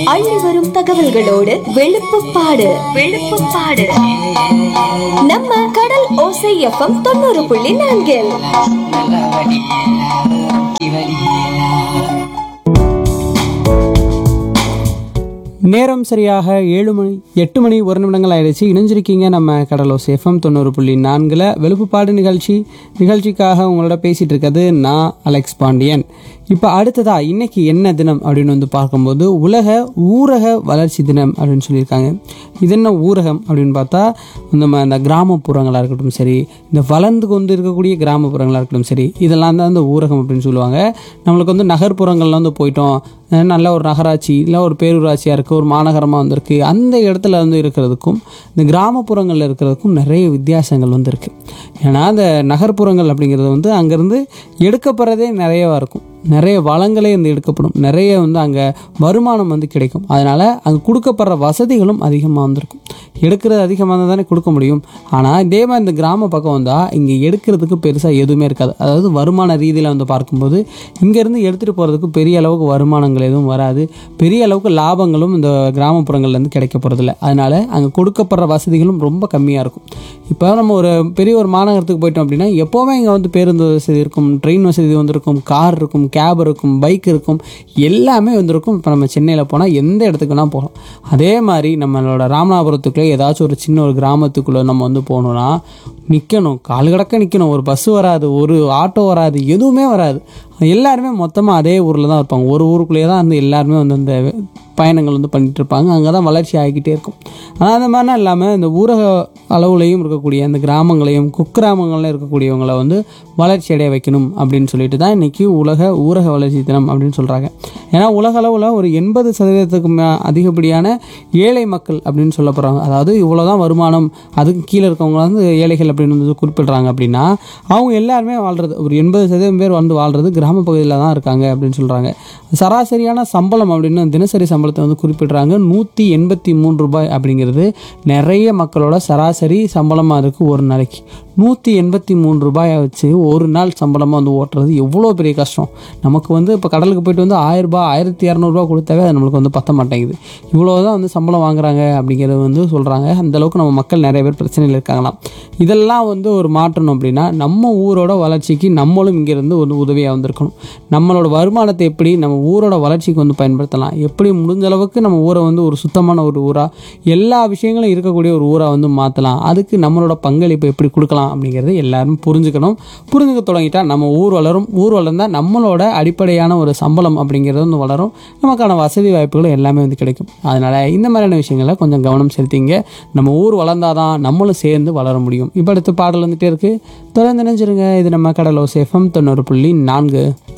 அள்ளி வரும் தகவல்களோடு வெளுப்புப்பாடு வெளுப்புப்பாடு நம்ம கடல் ஓசை எஃப்எம் தொண்ணூறு புள்ளி நான்கில் நல்ல வடி வடி நேரம் சரியாக ஏழு மணி எட்டு மணி ஒரு நிமிடங்கள் ஆயிடுச்சு இணைஞ்சிருக்கீங்க நம்ம கடலோ சேஃபம் தொண்ணூறு புள்ளி நான்கில் வெளுப்புப்பாடு நிகழ்ச்சி நிகழ்ச்சிக்காக உங்களோட பேசிகிட்டு இருக்கிறது நான் அலெக்ஸ் பாண்டியன் இப்போ அடுத்ததா இன்னைக்கு என்ன தினம் அப்படின்னு வந்து பார்க்கும்போது உலக ஊரக வளர்ச்சி தினம் அப்படின்னு சொல்லியிருக்காங்க இது என்ன ஊரகம் அப்படின்னு பார்த்தா நம்ம இந்த கிராமப்புறங்களாக இருக்கட்டும் சரி இந்த வளர்ந்து கொண்டு இருக்கக்கூடிய கிராமப்புறங்களாக இருக்கட்டும் சரி இதெல்லாம் தான் இந்த ஊரகம் அப்படின்னு சொல்லுவாங்க நம்மளுக்கு வந்து நகர்ப்புறங்கள்ல வந்து போயிட்டோம் அஹ் நல்ல ஒரு நகராட்சி இல்லை ஒரு பேரூராட்சியாக இருக்குது ஒரு மாநகரமாக வந்திருக்கு அந்த இடத்துல வந்து இருக்கிறதுக்கும் இந்த கிராமப்புறங்களில் இருக்கிறதுக்கும் நிறைய வித்தியாசங்கள் வந்து இருக்குது ஏன்னா அந்த நகர்ப்புறங்கள் அப்படிங்கிறது வந்து அங்கேருந்து எடுக்கப்படுறதே நிறையவா இருக்கும் நிறைய வளங்களே வந்து எடுக்கப்படும் நிறைய வந்து அங்கே வருமானம் வந்து கிடைக்கும் அதனால் அங்கே கொடுக்கப்படுற வசதிகளும் அதிகமாக வந்திருக்கும் எடுக்கிறது அதிகமாக இருந்தால் தானே கொடுக்க முடியும் ஆனால் இதே மாதிரி இந்த கிராம பக்கம் வந்தால் இங்கே எடுக்கிறதுக்கு பெருசாக எதுவுமே இருக்காது அதாவது வருமான ரீதியில் வந்து பார்க்கும்போது இங்கேருந்து எடுத்துகிட்டு போகிறதுக்கு பெரிய அளவுக்கு வருமானங்கள் எதுவும் வராது பெரிய அளவுக்கு லாபங்களும் இந்த கிராமப்புறங்கள்லேருந்து கிடைக்க போகிறதில்ல அதனால் அங்கே கொடுக்கப்படுற வசதிகளும் ரொம்ப கம்மியாக இருக்கும் இப்போ நம்ம ஒரு பெரிய ஒரு மாநகரத்துக்கு போயிட்டோம் அப்படின்னா எப்போவுமே இங்கே வந்து பேருந்து வசதி இருக்கும் ட்ரெயின் வசதி வந்திருக்கும் கார் இருக்கும் கேப் இருக்கும் பைக் இருக்கும் எல்லாமே வந்திருக்கும் இப்போ நம்ம சென்னையில் போனால் எந்த இடத்துக்கு வேணால் போகலாம் அதே மாதிரி நம்மளோட ராமநாதபுரத்துக்குள்ளே ஏதாச்சும் ஒரு சின்ன ஒரு கிராமத்துக்குள்ளே நம்ம வந்து போகணுன்னா நிற்கணும் கால் கிடக்க நிற்கணும் ஒரு பஸ் வராது ஒரு ஆட்டோ வராது எதுவுமே வராது எல்லாருமே மொத்தமாக அதே ஊரில் தான் இருப்பாங்க ஒரு ஊருக்குள்ளேயே தான் வந்து எல்லாருமே வந்து அந்த பயணங்கள் வந்து பண்ணிட்டு இருப்பாங்க அங்கே தான் வளர்ச்சி ஆகிக்கிட்டே இருக்கும் ஆனால் அந்த மாதிரிலாம் இல்லாமல் இந்த ஊரக அளவுலையும் இருக்கக்கூடிய அந்த கிராமங்களையும் குக்கிராமங்கள்ல இருக்கக்கூடியவங்களை வந்து வளர்ச்சி அடைய வைக்கணும் அப்படின்னு சொல்லிட்டு தான் இன்றைக்கி உலக ஊரக வளர்ச்சி தினம் அப்படின்னு சொல்கிறாங்க ஏன்னா உலக அளவில் ஒரு எண்பது சதவீதத்துக்கு மே- அதிகப்படியான ஏழை மக்கள் அப்படின்னு சொல்ல போகிறாங்க அதாவது இவ்வளோ தான் வருமானம் அதுக்கு கீழே இருக்கவங்க வந்து ஏழைகள் அப்படின்னு வந்து குறிப்பிடுறாங்க அப்படின்னா அவங்க எல்லாருமே வாழ்கிறது ஒரு எண்பது சதவீதம் பேர் வந்து வாழ்கிறது கிராம பகுதியில் தான் இருக்காங்க அப்படின்னு சொல்கிறாங்க சராசரியான சம்பளம் அப்படின்னு தினசரி சம்பளத்தை வந்து குறிப்பிடுறாங்க நூற்றி எண்பத்தி மூணு ரூபாய் அப்படிங்கிறது நிறைய மக்களோட சராசரி சம்பளமாக இருக்குது ஒரு நாளைக்கு நூற்றி எண்பத்தி மூணு ரூபாயை வச்சு ஒரு நாள் சம்பளமாக வந்து ஓட்டுறது எவ்வளோ பெரிய கஷ்டம் நமக்கு வந்து இப்போ கடலுக்கு போயிட்டு வந்து ஆயிரம் ரூபாய் ஆயிரத்தி இரநூறுபா கொடுத்தாவே அது நம்மளுக்கு வந்து பத்த மாட்டேங்குது இவ்வளோ தான் வந்து சம்பளம் வாங்குறாங்க அப்படிங்கிறது வந்து சொல்கிறாங்க அந்தளவுக்கு நம்ம மக்கள் நிறைய பேர் பிரச்சனையில் இருக்காங்களாம் இதெல்லாம் வந்து ஒரு மாற்றணும் அப்படின்னா நம்ம ஊரோட வளர்ச்சிக்கு நம்மளும் இங்கேருந்து ஒரு உதவியாக வந்திருக்கணும் நம்மளோட வருமானத்தை எப்படி நம்ம ஊரோட வளர்ச்சிக்கு வந்து பயன்படுத்தலாம் எப்படி முடிஞ்ச அளவுக்கு நம்ம ஊரை வந்து ஒரு சுத்தமான ஒரு ஊராக எல்லா விஷயங்களும் இருக்கக்கூடிய ஒரு ஊராக வந்து மாற்றலாம் அதுக்கு நம்மளோட பங்களிப்பு எப்படி கொடுக்கலாம் அப்படிங்கிறது எல்லாரும் புரிஞ்சுக்கணும் புரிஞ்சுக்க தொடங்கிட்டா நம்ம ஊர் வளரும் ஊர் வளர்ந்தால் நம்மளோட அடிப்படையான ஒரு சம்பளம் அப்படிங்கிறது வந்து வளரும் நமக்கான வசதி வாய்ப்புகள் எல்லாமே வந்து கிடைக்கும் அதனால் இந்த மாதிரியான விஷயங்களை கொஞ்சம் கவனம் செலுத்திங்க நம்ம ஊர் வளர்ந்தாதான் நம்மளும் சேர்ந்து வளர முடியும் இப்போ அடுத்து பாடல் வந்துட்டே இருக்குது தொடர்ந்து நினைச்சிருங்க இது நம்ம கடலோ சேஃபம் தொண்ணூறு புள்ளி நான்கு